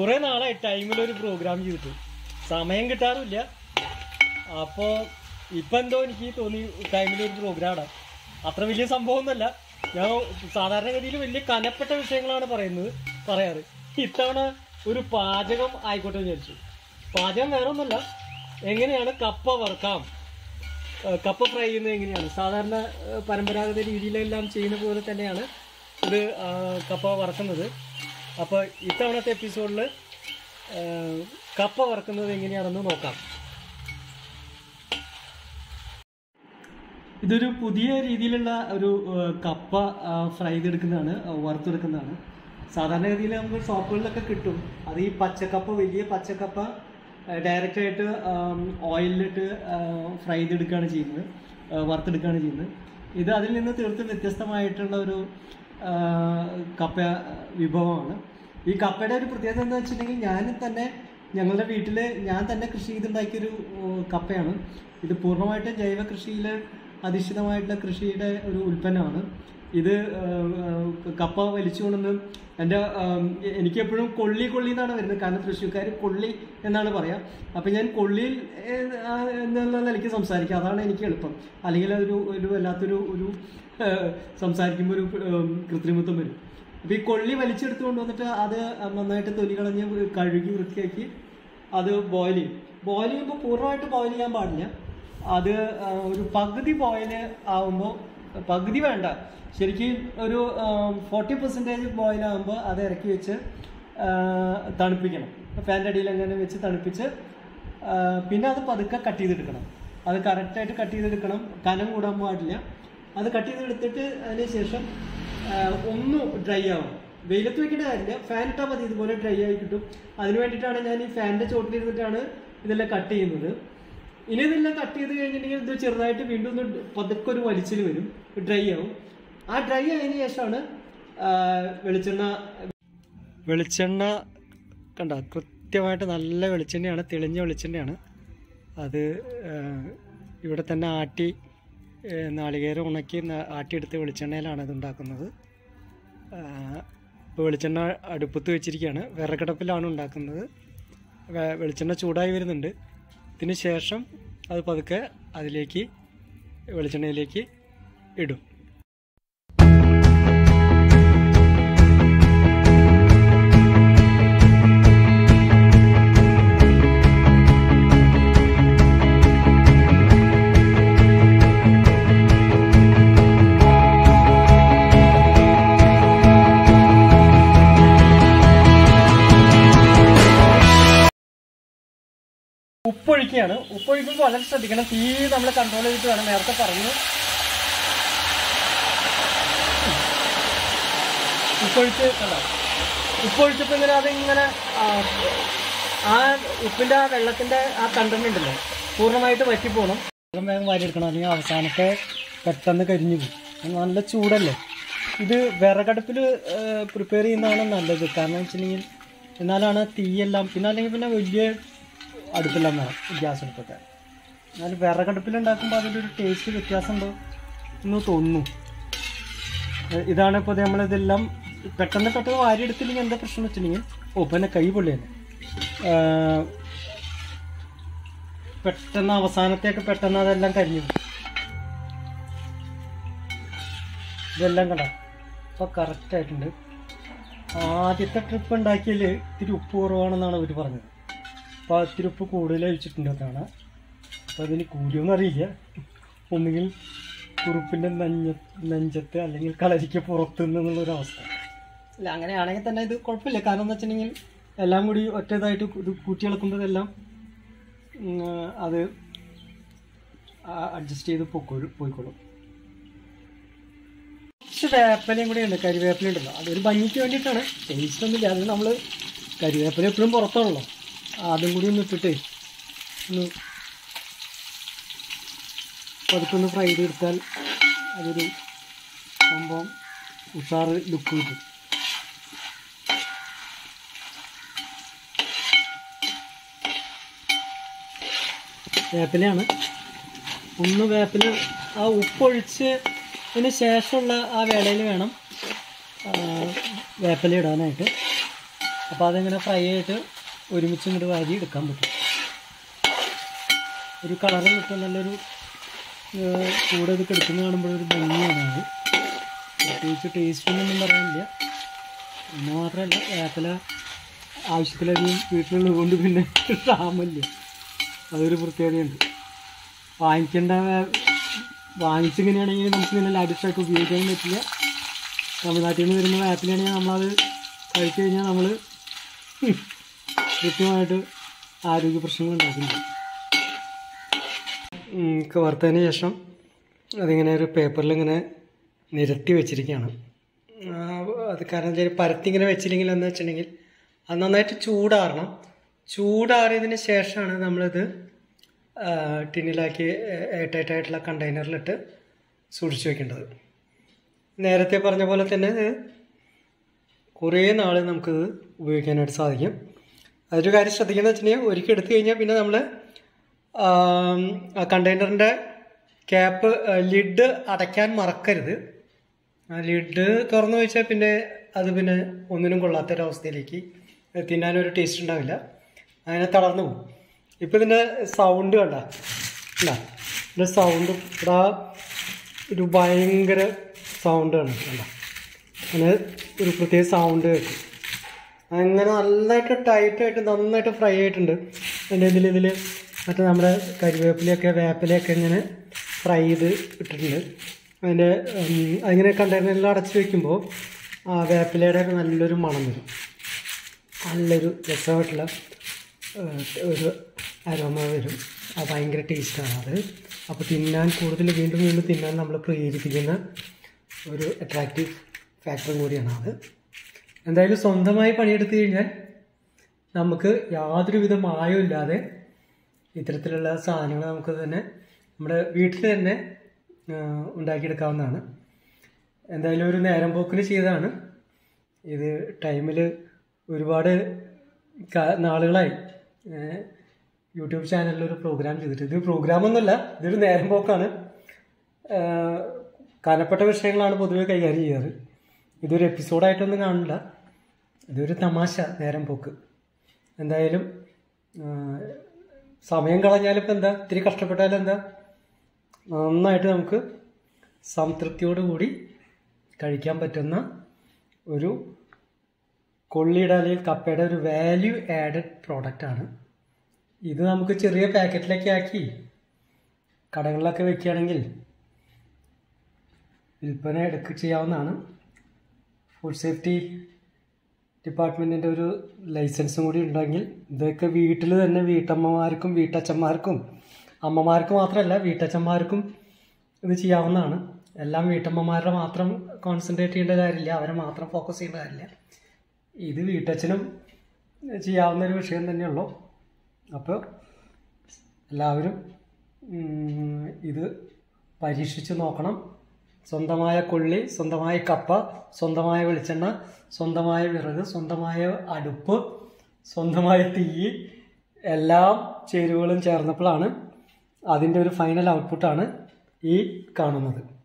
കുറെ നാളായി ടൈമിലൊരു പ്രോഗ്രാം ചെയ്തിട്ട് സമയം കിട്ടാറില്ല അപ്പോൾ ഇപ്പം എന്തോ എനിക്ക് തോന്നി ടൈമിലൊരു പ്രോഗ്രാം ഇടാം അത്ര വലിയ സംഭവമൊന്നുമല്ല ഞാൻ സാധാരണഗതിയിൽ വലിയ കനപ്പെട്ട വിഷയങ്ങളാണ് പറയുന്നത് പറയാറ് ഇത്തവണ ഒരു പാചകം ആയിക്കോട്ടെ എന്ന് വിചാരിച്ചു പാചകം വേറെ ഒന്നുമല്ല എങ്ങനെയാണ് കപ്പ വറുക്കാം ഏഹ് കപ്പ ഫ്രൈ ചെയ്യുന്നത് എങ്ങനെയാണ് സാധാരണ ഏഹ് പരമ്പരാഗത രീതിയിലെല്ലാം ചെയ്യുന്ന പോലെ തന്നെയാണ് ഇത് ആ, കപ്പ വറക്കുന്നത് അപ്പോൾ ഇത്തവണത്തെ എപ്പിസോഡിൽ കപ്പ വറക്കുന്നത് എങ്ങനെയാണെന്ന് നോക്കാം ഇതൊരു പുതിയ രീതിയിലുള്ള ഒരു ഏഹ്, കപ്പ ആ, ഫ്രൈ ചെയ്തെടുക്കുന്നതാണ് ആ, വറുത്തെടുക്കുന്നതാണ് സാധാരണഗതിയിൽ നമുക്ക് ഷോപ്പുകളിലൊക്കെ കിട്ടും അത് ഈ പച്ചക്കപ്പ വലിയ പച്ചക്കപ്പ ഡയറക്റ്റ് ആയിട്ട് ആം, ഓയിലിലിട്ട് ആ, ഫ്രൈ ചെയ്തെടുക്കുകയാണ് ചെയ്യുന്നത് ആ, വറുത്തെടുക്കുകയാണ് ചെയ്യുന്നത് ഇത് അതിൽ നിന്ന് തീർത്തും വ്യത്യസ്തമായിട്ടുള്ള ഒരു ആ, കപ്പ വിഭവമാണ് ഈ കപ്പയുടെ ഒരു പ്രത്യേകത എന്താ വെച്ചിട്ടുണ്ടെങ്കിൽ ഞാൻ തന്നെ ഞങ്ങളുടെ വീട്ടിൽ ഞാൻ തന്നെ കൃഷി ചെയ്തുണ്ടാക്കിയൊരു ഓ, കപ്പയാണ് ഇത് പൂർണ്ണമായിട്ടും ജൈവ കൃഷിയിൽ അധിഷ്ഠിതമായിട്ടുള്ള കൃഷിയുടെ ഒരു ഉൽപ്പന്നമാണ് ഇത് ആ, ആ, കപ്പ വലിച്ചു കൊണ്ടുവന്ന് എൻ്റെ എനിക്ക് എപ്പോഴും കൊള്ളി കൊള്ളി എന്നാണ് വരുന്നത് കാരണം തൃശ്ശൂർക്കാർ കൊള്ളി എന്നാണ് പറയാം അപ്പം ഞാൻ കൊള്ളിയിൽ ഏ, ആ, എന്നുള്ള നിലയ്ക്ക് സംസാരിക്കാം അതാണ് എനിക്ക് എളുപ്പം അല്ലെങ്കിൽ ഒരു ഒരു വല്ലാത്തൊരു ഒരു ആ, സംസാരിക്കുമ്പോൾ ഒരു ഉം, കൃത്രിമത്വം വരും അപ്പോൾ ഈ കൊള്ളി വലിച്ചെടുത്ത് കൊണ്ടുവന്നിട്ട് അത് നന്നായിട്ട് തൊലി കളഞ്ഞ് കഴുകി വൃത്തിയാക്കി അത് ബോയിൽ ചെയ്യും ബോയിൽ ചെയ്യുമ്പോൾ പൂർണ്ണമായിട്ട് ബോയിൽ ചെയ്യാൻ പാടില്ല അത് ആ, ഒരു പകുതി ബോയിൽ ആവുമ്പോൾ പകുതി വേണ്ട ശരിക്കും ഒരു ഫോർട്ടി പെർസെൻറ്റേജ് ബോയിൽ ആകുമ്പോൾ അത് ഇറക്കി വെച്ച് ആ, തണുപ്പിക്കണം ഫാൻ്റെ അടിയിൽ അങ്ങനെ വെച്ച് തണുപ്പിച്ച് ആ, പിന്നെ അത് പതുക്കെ കട്ട് ചെയ്തെടുക്കണം അത് കറക്റ്റായിട്ട് കട്ട് ചെയ്തെടുക്കണം കനം കൂടാൻ പാടില്ല അത് കട്ട് ചെയ്തെടുത്തിട്ട് അതിന് ശേഷം ആ, ഒന്ന് ഡ്രൈ ആവും വെയിലത്ത് വെക്കേണ്ട കാര്യമില്ല ഫാൻ ഇട്ടാൽ മതി ഇതുപോലെ ഡ്രൈ ആയി കിട്ടും അതിന് വേണ്ടിയിട്ടാണ് ഞാൻ ഈ ഫാനിൻ്റെ ചോട്ടിലിരുന്നിട്ടാണ് ഇതെല്ലാം കട്ട് ചെയ്യുന്നത് ഇനി ഇതെല്ലാം കട്ട് ചെയ്ത് കഴിഞ്ഞിട്ടുണ്ടെങ്കിൽ ഇത് ചെറുതായിട്ട് വീണ്ടും ഒന്ന് പതുക്കെ ഒരു വലിച്ചിൽ വരും ഡ്രൈ ആവും ആ ഡ്രൈ ആയതിനു ശേഷമാണ് ആ, വെളിച്ചെണ്ണ വെളിച്ചെണ്ണ കണ്ട കൃത്യമായിട്ട് നല്ല വെളിച്ചെണ്ണയാണ് തെളിഞ്ഞ വെളിച്ചെണ്ണയാണ് അത് ആ, ഇവിടെ തന്നെ ആട്ടി ഏ, നാളികേരം ഉണക്കി ന- ആട്ടിയെടുത്ത വെളിച്ചെണ്ണയിലാണ് ഇത് ഉണ്ടാക്കുന്നത് ഇപ്പോൾ വെളിച്ചെണ്ണ അടുപ്പത്ത് വെച്ചിരിക്കുകയാണ് വിറകടപ്പിലാണ് ഉണ്ടാക്കുന്നത് വെ- വെളിച്ചെണ്ണ ചൂടായി വരുന്നുണ്ട് ഇതിന് ശേഷം അത് പതുക്കെ അതിലേക്ക് വെളിച്ചെണ്ണയിലേക്ക് ഇടും ഉപ്പൊഴിക്കുകയാണ് ഉപ്പൊഴിക്കുമ്പോൾ വളരെ ശ്രദ്ധിക്കണം തീ നമ്മൾ കൺട്രോൾ ചെയ്തിട്ട് വേണം നേരത്തെ പറഞ്ഞു ഉപ്പൊഴിച്ച് കണ്ടോ ഉപ്പൊഴിച്ചപ്പോൾ ഇങ്ങനെ അതിങ്ങനെ ആ, ആ ഉപ്പിൻ്റെ ആ വെള്ളത്തിൻ്റെ ആ കണ്ടന്റ് ഉണ്ടല്ലോ പൂർണ്ണമായിട്ട് വറ്റിപ്പോകണം വെള്ളം വേഗം വാരിയെടുക്കണം അല്ലെങ്കിൽ അവസാനത്തെ പെട്ടെന്ന് കരിഞ്ഞു പോകും നല്ല ചൂടല്ലേ ഇത് വിറകടുപ്പിൽ പ്രിപ്പയർ ചെയ്യുന്നതാണ് നല്ലത് കാരണം വെച്ചിട്ടുണ്ടെങ്കിൽ എന്നാലാണ് തീയെല്ലാം പിന്നെ അല്ലെങ്കിൽ പിന്നെ വലിയ അടുപ്പെല്ലാം വേണം ഗ്യാസ് അടുപ്പൊക്കെ എന്നാൽ വിറകടുപ്പിൽ ഉണ്ടാക്കുമ്പോൾ അതിൻ്റെ ഒരു ടേസ്റ്റ് വ്യത്യാസമുണ്ടോ എന്ന് തോന്നുന്നു ഏഹ് ഇതാണ് ഇപ്പോൾ നമ്മളിതെല്ലാം പെട്ടെന്ന് പെട്ടെന്ന് വാരി എടുത്തില്ലെങ്കിൽ എന്താ പ്രശ്നം വെച്ചിട്ടുണ്ടെങ്കിൽ ഓ ഇപ്പം എൻ്റെ കൈ പൊള്ളിയാണ് ഏഹ് പെട്ടെന്ന് അവസാനത്തേക്ക് പെട്ടെന്ന് അതെല്ലാം കരിഞ്ഞു പോകും. ഇതെല്ലാം കണ്ട ഇപ്പോൾ കറക്റ്റ് ആയിട്ടുണ്ട് ആദ്യത്തെ ട്രിപ്പ് ഉണ്ടാക്കിയതിൽ ഇത്തിരി ഉപ്പ് കുറവാണെന്നാണ് അവർ പറഞ്ഞത് അപ്പോൾ ഇത്തിരി ഉപ്പ് കൂടുതൽ ഒഴിച്ചിട്ടുണ്ട് അതാണ് അപ്പോൾ അതിന് കൂടിയൊന്നും അറിയില്ല ഒന്നുകിൽ കുറുപ്പിൻ്റെ നെഞ്ഞ നെഞ്ചത്ത് അല്ലെങ്കിൽ കളരിക്ക് പുറത്ത് നിന്നുള്ളൊരവസ്ഥ അല്ല അങ്ങനെയാണെങ്കിൽ തന്നെ ഇത് കുഴപ്പമില്ല കാരണം എന്ന് വെച്ചിട്ടുണ്ടെങ്കിൽ എല്ലാം കൂടി ഒറ്റേതായിട്ട് ഇത് കൂട്ടി ഇളക്കുമ്പോഴെല്ലാം ഉം, അത് അഡ്ജസ്റ്റ് ചെയ്ത് പൊക്കോളും പോയിക്കോളും കുറച്ച് വേപ്പിലയും കൂടി ഉണ്ട് കരിവേപ്പില ഉണ്ടല്ലോ അതൊരു ഭംഗിക്ക് വേണ്ടിയിട്ടാണ് ടേസ്റ്റ് ഒന്നുമില്ല അത് നമ്മൾ കരിവേപ്പില എപ്പോഴും പുറത്താണല്ലോ അതും കൂടി ഒന്ന് ഇട്ടിട്ട് ഒന്ന് പതുക്കെ ഒന്ന് ഫ്രൈ ചെയ്തെടുത്താൽ അതൊരു സംഭവം ഉഷാറ് ലുക്ക് കിട്ടും വേപ്പിലയാണ് ഒന്ന് വേപ്പില ആ ഉപ്പൊഴിച്ച് ഇതിന് ശേഷമുള്ള ആ വേളയിൽ വേണം ആ, വേപ്പില ഇടാനായിട്ട് അപ്പോൾ അതിങ്ങനെ ഫ്രൈ ആയിട്ട് ഒരുമിച്ച് ഇങ്ങോട്ട് വാരി എടുക്കാൻ പറ്റും ഒരു കളറ് കിട്ടും നല്ലൊരു ഏഹ്, കൂടെ ഇത് കിടക്കുന്ന കാണുമ്പോൾ ഒരു ഭംഗിയാണ് അത് പ്രത്യേകിച്ച് ടേസ്റ്റൊന്നും പറയാനില്ല പിന്നെ മാത്രമല്ല വേപ്പില ആവശ്യത്തിലധികം വീട്ടിലുള്ളത് കൊണ്ട് പിന്നെ ക്ഷാമല്ല അതൊരു പ്രത്യേകതയുണ്ട് വാങ്ങിക്കേണ്ട വാങ്ങിച്ചിങ്ങനെയാണെങ്കിൽ നമുക്ക് ഇങ്ങനെ ലാഡിഷായിട്ട് ഉപയോഗിക്കാനും പറ്റില്ല തമിഴ്നാട്ടിൽ നിന്ന് വരുന്ന വേപ്പിലാണെങ്കിൽ നമ്മളത് കഴിച്ചു കഴിഞ്ഞാൽ നമ്മൾ കൃത്യമായിട്ട് ആരോഗ്യ പ്രശ്നങ്ങൾ ഉണ്ടാക്കുന്നുണ്ട് ഉം, ഒക്കെ വറുത്തതിന് ശേഷം അതിങ്ങനെ ഒരു പേപ്പറിൽ ഇങ്ങനെ നിരത്തി വെച്ചിരിക്കുകയാണ് ആ, അത് കാരണം വെച്ചാൽ പരത്തി ഇങ്ങനെ വെച്ചില്ലെങ്കിൽ എന്ന് വെച്ചിട്ടുണ്ടെങ്കിൽ അത് നന്നായിട്ട് ചൂടാറണം ചൂടാറിയതിന് ശേഷമാണ് നമ്മളിത് ആ, ടിന്നിലാക്കി എയർടൈറ്റായിട്ടുള്ള കണ്ടെയ്നറിലിട്ട് സൂക്ഷിച്ചു വെക്കേണ്ടത് നേരത്തെ പറഞ്ഞ പോലെ തന്നെ ഇത് കുറേ നാൾ നമുക്കിത് ഉപയോഗിക്കാനായിട്ട് സാധിക്കും അതൊരു കാര്യം ശ്രദ്ധിക്കുന്നത് വെച്ചിട്ടുണ്ടെങ്കിൽ ഒരിക്കൽ എടുത്തു കഴിഞ്ഞാൽ പിന്നെ നമ്മൾ ആ കണ്ടെയ്നറിൻ്റെ ക്യാപ്പ് ലിഡ് അടയ്ക്കാൻ മറക്കരുത് ആ ലിഡ് തുറന്നു വെച്ചാൽ പിന്നെ അത് പിന്നെ ഒന്നിനും കൊള്ളാത്തൊരവസ്ഥയിലേക്ക് തിന്നാനൊരു ടേസ്റ്റ് ഉണ്ടാവില്ല അങ്ങനെ തളർന്നു പോകും ഇപ്പം ഇതിൻ്റെ സൗണ്ട് കണ്ട ഇല്ല ഇതിൻ്റെ സൗണ്ട് ഇവിടെ ഒരു ഭയങ്കര സൗണ്ട് ആണ് കണ്ട അങ്ങനെ ഒരു പ്രത്യേക സൗണ്ട് കേൾക്കും അങ്ങനെ നന്നായിട്ട് ടൈറ്റായിട്ട് നന്നായിട്ട് ഫ്രൈ ആയിട്ടുണ്ട് അതിൻ്റെ ഇതിൽ ഇതിൽ മറ്റേ നമ്മുടെ കരിവേപ്പിലയൊക്കെ വേപ്പിലയൊക്കെ ഇങ്ങനെ ഫ്രൈ ചെയ്ത് ഇട്ടിട്ടുണ്ട് അതിൻ്റെ ഉം, അതിങ്ങനെ കണ്ടെയ്നറിൽ അടച്ച് വെക്കുമ്പോൾ ആ വേപ്പിലയുടെ ഒക്കെ നല്ലൊരു മണം വരും നല്ലൊരു രസമായിട്ടുള്ള ഏഹ്, ഒരു അരോമ വരും അത് ഭയങ്കര ടേസ്റ്റാണ് അത് അപ്പോൾ തിന്നാൻ കൂടുതൽ വീണ്ടും വീണ്ടും തിന്നാൻ നമ്മൾ പ്രേരിപ്പിക്കുന്ന ഒരു അട്രാക്റ്റീവ് ഫാക്ടറും കൂടിയാണ് അത് എന്തായാലും സ്വന്തമായി പണിയെടുത്തു കഴിഞ്ഞാൽ നമുക്ക് യാതൊരുവിധ മായവും ഇല്ലാതെ ഇത്തരത്തിലുള്ള സാധനങ്ങൾ നമുക്ക് തന്നെ നമ്മുടെ വീട്ടിൽ തന്നെ ആ, ഉണ്ടാക്കിയെടുക്കാവുന്നതാണ് എന്തായാലും ഒരു നേരം പോക്കിന് ചെയ്തതാണ് ഇത് ടൈമിൽ ഒരുപാട് കാ- നാളുകളായി ഏ, യൂട്യൂബ് ചാനലിൽ ഒരു പ്രോഗ്രാം ചെയ്തിട്ട് ഇത് പ്രോഗ്രാമൊന്നുമല്ല ഇതൊരു നേരം പോക്കാണ് ആ, കനപ്പെട്ട വിഷയങ്ങളാണ് പൊതുവെ കൈകാര്യം ചെയ്യാറ് ഇതൊരു എപ്പിസോഡായിട്ടൊന്നും കാണില്ല ഇതൊരു തമാശ നേരം പോക്ക് എന്തായാലും ആ, സമയം കളഞ്ഞാലിപ്പോൾ എന്താ ഇത്തിരി കഷ്ടപ്പെട്ടാലും എന്താ നന്നായിട്ട് നമുക്ക് സംതൃപ്തിയോടുകൂടി കഴിക്കാൻ പറ്റുന്ന ഒരു കൊള്ളിയുടെ അല്ലെങ്കിൽ കപ്പയുടെ ഒരു വാല്യൂ ആഡഡ് പ്രോഡക്റ്റാണ് ഇത് നമുക്ക് ചെറിയ പാക്കറ്റിലൊക്കെ ആക്കി കടകളിലൊക്കെ വെക്കുകയാണെങ്കിൽ വിൽപ്പന എടുക്ക ചെയ്യാവുന്നതാണ് ഫുഡ് സേഫ്റ്റി ഡിപ്പാർട്ട്മെൻറ്റിൻ്റെ ഒരു ലൈസൻസും കൂടി ഉണ്ടെങ്കിൽ ഇതൊക്കെ വീട്ടിൽ തന്നെ വീട്ടമ്മമാർക്കും വീട്ടച്ഛന്മാർക്കും അമ്മമാർക്ക് മാത്രമല്ല വീട്ടച്ഛന്മാർക്കും ഇത് ചെയ്യാവുന്നതാണ് എല്ലാം വീട്ടമ്മമാരുടെ മാത്രം കോൺസെൻട്രേറ്റ് ചെയ്യേണ്ട കാര്യമില്ല അവരെ മാത്രം ഫോക്കസ് ചെയ്യേണ്ട കാര്യമില്ല ഇത് വീട്ടച്ഛനും ചെയ്യാവുന്ന ഒരു വിഷയം തന്നെയുള്ളൂ അപ്പോൾ എല്ലാവരും ഉം, ഇത് പരീക്ഷിച്ച് നോക്കണം സ്വന്തമായ കൊള്ളി സ്വന്തമായ കപ്പ സ്വന്തമായ വെളിച്ചെണ്ണ സ്വന്തമായ വിറക് സ്വന്തമായ അടുപ്പ് സ്വന്തമായ തീ എല്ലാം ചേരുവകളും ചേർന്നപ്പോഴാണ് അതിൻ്റെ ഒരു ഫൈനൽ ഔട്ട്പുട്ടാണ് ഈ കാണുന്നത്